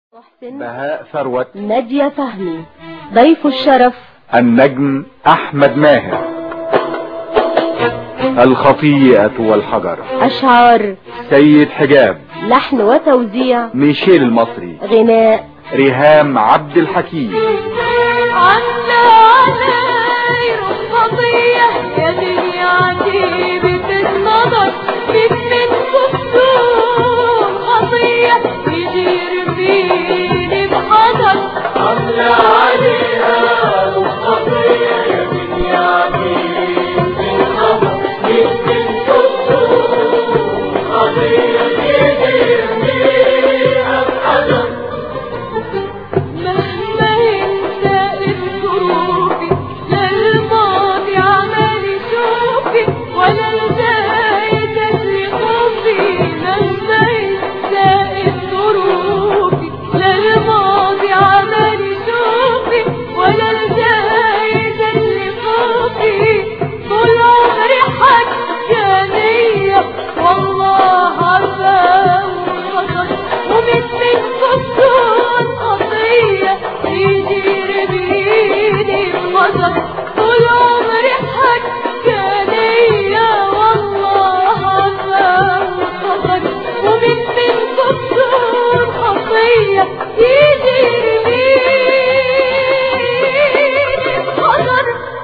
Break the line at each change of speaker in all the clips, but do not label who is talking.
محسن
بهاء ثروت
نادية فهمي ضيف الشرف
النجم احمد ماهر الخطيئة والحجر
أشعار
سيد حجاب
لحن وتوزيع
ميشيل المصري
غناء
ريهام عبد الحكيم
عنا علي رخصية يا دنيا عجيبة النظر بك من كفتوم خطية يجير فيني بحذر عنا عليها رخصية يا دنيا عجيبة النظر بك من كفتوم خطية يجير فيها بحذر مهما ينسى ظروفي لا الماضي عمال يشوفي ولا الجاي تجري خوفي مهما ينسى ظروفي لا الماضي عمال يشوفي ولا الجاي تجري خوفي طول عمري حكانية والله عارفة وخطر ومن منكم دون خطية يجي بيدي بخطر طول عمري حكانية والله عارفة وخطر ومن منكم دون خطية يجي بيدي بخطر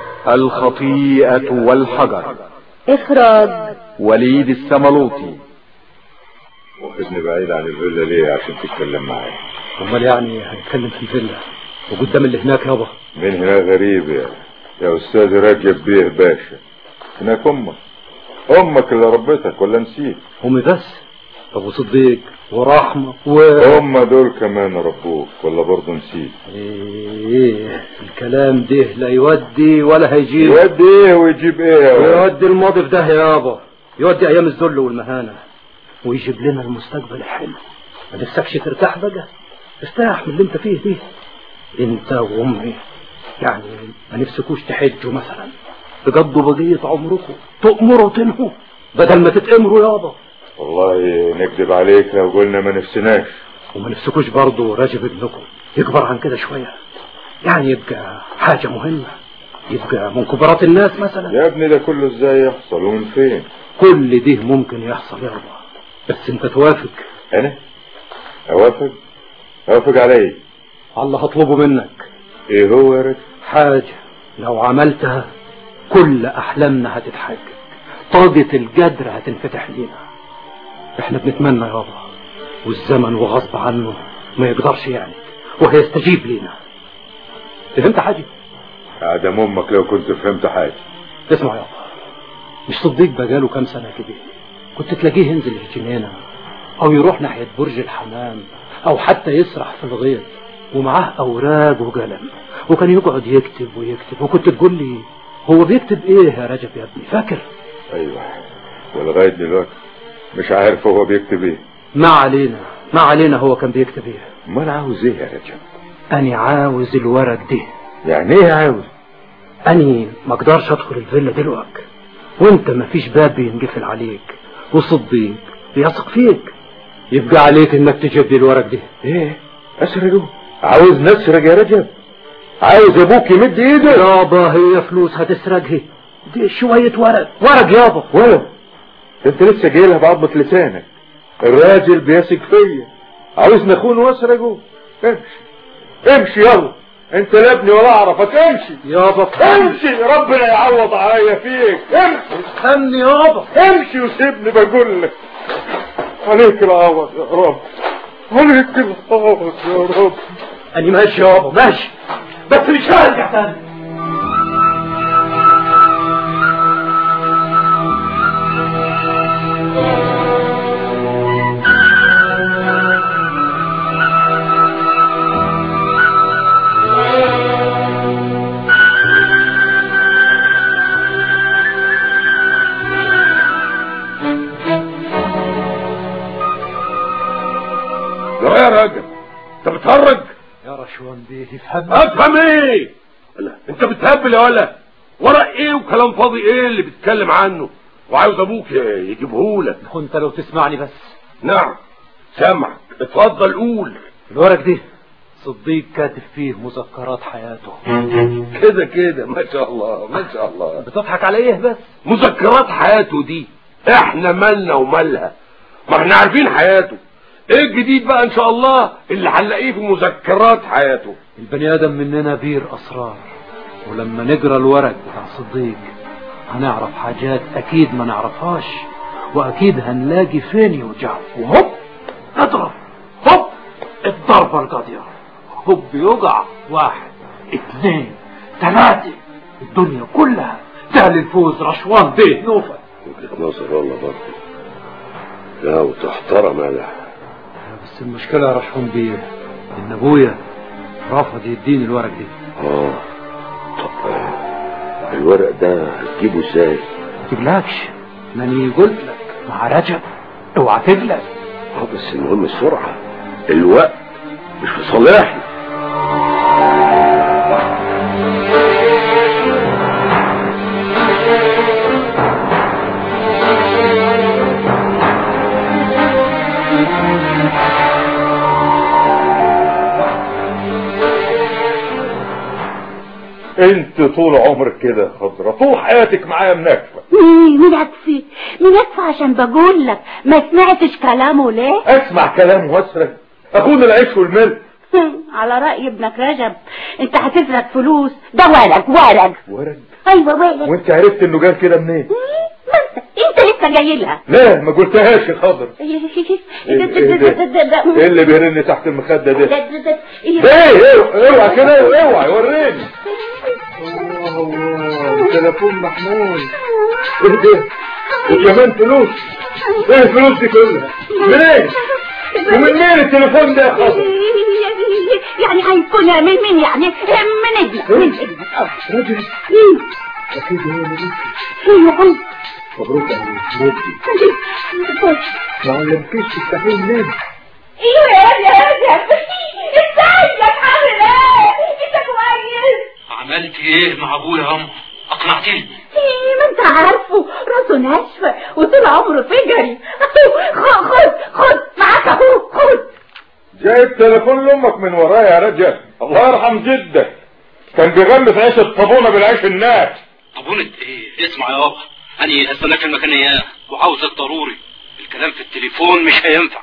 الخطيئة والحجر
إخراج
وليد السملوطي
واخدني بعيد عن الفيلا ليه عشان تتكلم معايا
امال يعني هنتكلم في الفيلا وقدام اللي هناك يابا
من هنا غريب يا يا استاذ رجب بيه باشا هناك امك امك اللي ربتك ولا نسيت
امي بس ابو صديق ورحمه و
هم دول كمان ربوك ولا برضه نسيت
ايه الكلام ده لا يودي ولا هيجيب
يودي ايه ويجيب ايه يا ولد؟
يودي الماضي في ده يابا يودي ايام الذل والمهانه ويجيب لنا المستقبل الحلو ما نفسكش ترتاح بقى ارتاح من اللي انت فيه دي انت وامي يعني ما نفسكوش تحجوا مثلا تقضوا بقية عمركم تؤمروا وتنهوا بدل ما تتأمروا يابا
والله نكذب عليك لو قلنا ما نفسناش
وما نفسكوش برضه راجب ابنكم يكبر عن كده شوية يعني يبقى حاجة مهمة يبقى من كبارات الناس مثلا
يا ابني ده كله ازاي يحصل ومن فين
كل ده ممكن يحصل يابا بس انت توافق
انا اوافق اوافق على ايه
على اللي هطلبه منك
ايه هو يا رجل
حاجة لو عملتها كل أحلامنا هتتحقق طاقة الجدر هتنفتح لينا احنا بنتمنى يابا والزمن وغصب عنه ما يقدرش يعني وهيستجيب لينا فهمت حاجة
عدم امك لو كنت فهمت حاجه
اسمع يابا مش صديق بقاله كام سنة كده كنت تلاقيه ينزل الجنينة أو يروح ناحية برج الحمام أو حتى يسرح في الغيط ومعاه أوراق وقلم وكان يقعد يكتب ويكتب وكنت تقول لي هو بيكتب إيه يا رجب يا ابني فاكر
ايوه ولغايه دلوقتي مش عارف هو بيكتب ايه
ما علينا ما علينا هو كان بيكتب إيه
امال عاوز ايه يا رجب
أنا عاوز الورق دي
يعني ايه عاوز
أني ما اقدرش أدخل الفيلا دلوقتي وأنت ما فيش باب ينقفل عليك وصديق بيثق فيك يبقى عليك إنك تجيب لي الورق دي
ايه اسرقه عاوز نسرق يا رجب عاوز ابوك يمد ايده
يابا هي فلوس هتسرقها دي شوية ورق ورق يابا
ولد انت لسه جايلها بعضمة لسانك الراجل بيثق فيا عاوزني اخون واسرقه امشي امشي يلا انت لا ابني ولا اعرفك امشي
يابا
امشي ربنا يعوض عليا فيك امشي
استني يابا
امشي وسيبني بقول لك عليك العوض يا رب عليك العوض يا رب
أنا ماشي يابا ماشي بس مش هرجع تاني
لا يا راجل انت بتهرج
يا رشوان بيه افهم
افهم ايه لا انت بتهبل يا ولا ورق ايه وكلام فاضي ايه اللي بتتكلم عنه وعاوز ابوك يجيبهولك
كنت لو تسمعني بس
نعم سامعك اتفضل قول
الورق دي صديق كاتب فيه مذكرات حياته
كده كده ما شاء الله ما شاء الله
بتضحك على ايه بس
مذكرات حياته دي احنا مالنا ومالها ما احنا عارفين حياته ايه الجديد بقى ان شاء الله اللي هنلاقيه في مذكرات حياته
البني ادم مننا بير اسرار ولما نقرا الورق بتاع صديق هنعرف حاجات اكيد ما نعرفهاش واكيد هنلاقي فين يوجع وهوب اضرب هوب الضربة القاضية هوب يوقع واحد اثنين ثلاثة الدنيا كلها تهل الفوز رشوان بيه نوفل
وجهة نظر والله برضه لا وتحترم انا
بس المشكلة يا رشوان بيه ان ابويا رفض يديني الورق دي
اه طب آه، الورق ده هتجيبه ازاي
ما تقلقش ماني قلت لك مع رجب اوعى تقلق
اه بس المهم السرعة الوقت مش في صالحنا
انت طول عمرك كده يا خضرة طول حياتك معايا منكفة
مين اكفي مين اكفي عشان بقول لك ما سمعتش كلامه ليه
اسمع كلام واسرق اخون العيش والملك
على رأي ابنك رجب انت هتسرق فلوس ده ورق ورق
ورد
ايوه ورق
وانت عرفت انه جال كده منين
ما انت انت لسه جاي لها
لا ما قلتهاش يا خضر ايه ايه ده؟ ايه اللي بيرن تحت المخدة ده ايه ايه اوعى كده اوعى وريني الله الله تليفون محمول ايه ده وكمان فلوس ايه الفلوس دي كلها منين ومن مين التليفون ده يا خضر
يعني هيكون من مين يعني من ابنك من ابنك اه
راجل
مين؟
اكيد هو ملوك
ايه يا عم
مبروك يا ملوك ما علمكيش تستحيل منين
ايوه يا يا رجب ازيك عامل ايه انت كويس
عملت ايه مع ابويا يا ام اقنعتني
ايه ما انت عارفه راسه ناشفه وطول عمره فجري خد خد خد معاك اهو خد
جايب تليفون لامك من ورايا يا رجل الله يرحم جدك كان بيغمس عيش الطابونه بالعيش الناس
طابونة ايه اسمع يا بابا انا هستناك في المكان اياه وعاوزك ضروري الكلام في التليفون مش هينفع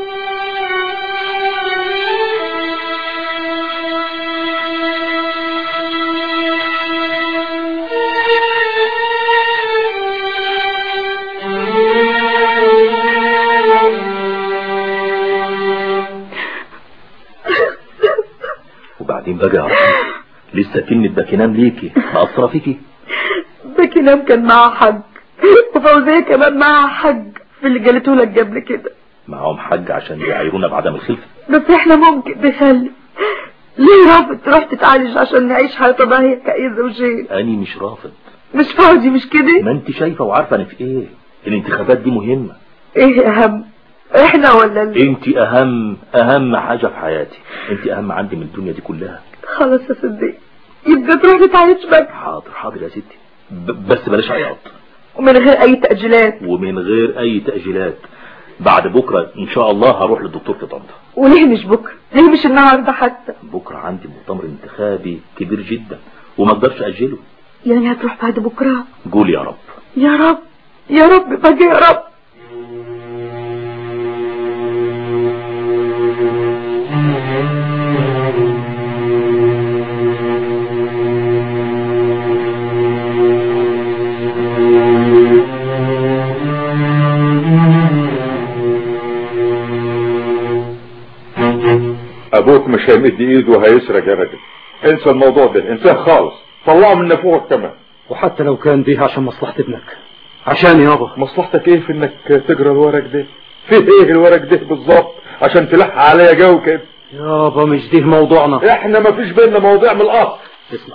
وبعدين بقى يا رحمة لسه كلمة باكينام ليكي مأثرة فيكي
بكنام كان معاه حج وفوزية كمان معاها حج في اللي قالته لك قبل كده
معاهم حج عشان يعايرونا بعدم الخلفة
بس احنا ممكن نخلف ليه رافض تروح تتعالج عشان نعيش حياة طبيعية كأي زوجين
أني مش رافض
مش فاضي مش كده
ما انت شايفة وعارفة أنا في إيه الانتخابات دي مهمة
ايه اهم احنا ولا اللي
انت أهم أهم حاجة في حياتي انت أهم عندي من الدنيا دي كلها
خلاص يا صديق يبقى تروح تتعالج بقى
حاضر حاضر يا ستي ب- بس بلاش عياط
ومن غير اي تأجيلات
ومن غير أي تأجيلات بعد بكرة إن شاء الله هروح للدكتور في طنطا
وليه مش بكرة ليه مش النهاردة حتى
بكرة عندي مؤتمر انتخابي كبير جدا وما اقدرش أجله
يعني هتروح بعد بكرة
قول يا رب
يا رب يا رب بقى يا رب
ابوك مش هيمد ايده وهيسرق يا راجل انسى الموضوع ده انساه خالص طلعه من نافوخك كمان
وحتى لو كان دي عشان مصلحة ابنك عشان يابا
مصلحتك ايه في انك تقرا الورق ده فيه ايه الورق ده بالظبط عشان تلح عليا جو كده
يابا مش دي موضوعنا
احنا ما فيش بينا مواضيع من الاصل
اسمع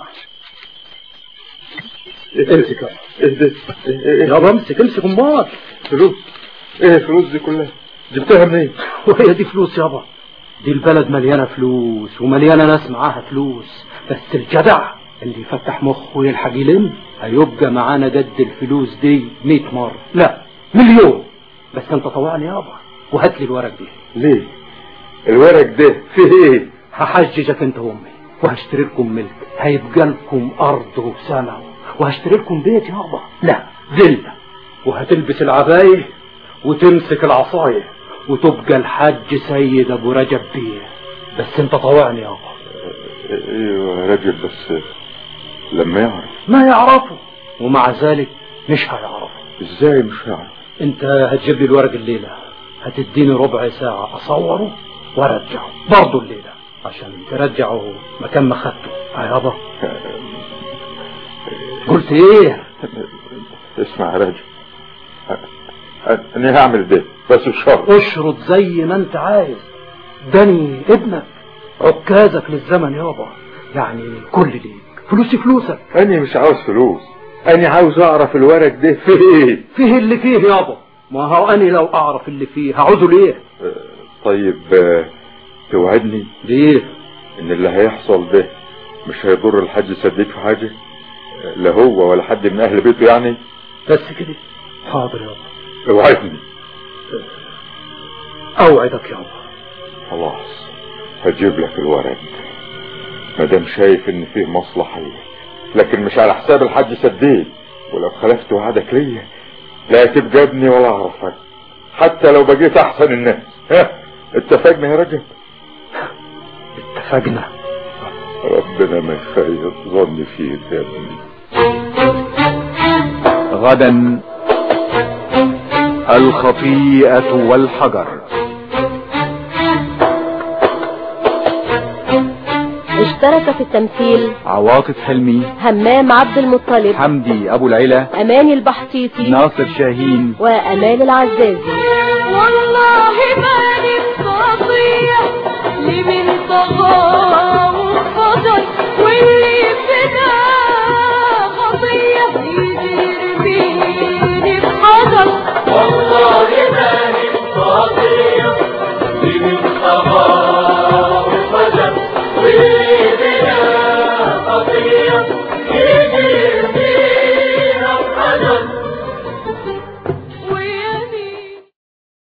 امسك يابا.
ايه ده ايه ايه
يابا امسك امسك امال
فلوس ايه الفلوس دي كلها جبتها منين
وهي دي فلوس يابا دي البلد مليانة فلوس ومليانة ناس معاها فلوس بس الجدع اللي يفتح مخه ويلحق يلم هيبقى معانا قد الفلوس دي 100 مرة لا مليون بس انت طوعني يابا وهات لي الورق دي
ليه الورق ده فيه ايه
هحججك انت وامي وهشتري لكم ملك هيبقى لكم ارض وسماء وهشتري لكم بيت يابا لا فيلا وهتلبس العباية وتمسك العصاية وتبقى الحاج سيد ابو رجب بيه بس انت طوعني يابا
ايوه يا راجل بس لما يعرف
ما يعرفه ومع ذلك مش هيعرفه
ازاي مش هيعرف
انت هتجيب لي الورق الليلة هتديني ربع ساعة اصوره وارجعه برضه الليلة عشان ترجعه مكان ما خدته اه يابا قلت ايه
اسمع يا راجل انا هعمل ده بس الشرط
اشرط زي ما انت عايز داني ابنك عكازك للزمن يابا يعني كل ليك فلوسي فلوسك
انا مش عاوز فلوس انا عاوز اعرف الورق ده فيه ايه
فيه اللي فيه يابا ما هو اني لو اعرف اللي فيه هعوزه ليه
آه، طيب آه، توعدني
ليه
ان اللي هيحصل ده مش هيضر الحاج سديد في حاجة آه، لا هو ولا حد من اهل بيته يعني
بس كده حاضر يابا
اوعدني
اوعدك يابا
خلاص هجيب لك الورق مادام شايف ان فيه مصلحة ليك لكن مش على حساب الحاج سديد ولو خلفت وعدك ليا لا تبقى ابني ولا اعرفك حتى لو بقيت احسن الناس ها اتفقنا يا رجل
اتفقنا
ربنا ما يخيب ظني فيك يا ابني
غدا الخطيئة والحجر
اشترك في التمثيل
عواطف حلمي
همام عبد المطلب
حمدي أبو العلا
أماني البحطيطي
ناصر شاهين
وأمال العزازي
والله ما نستطيع لمن طغى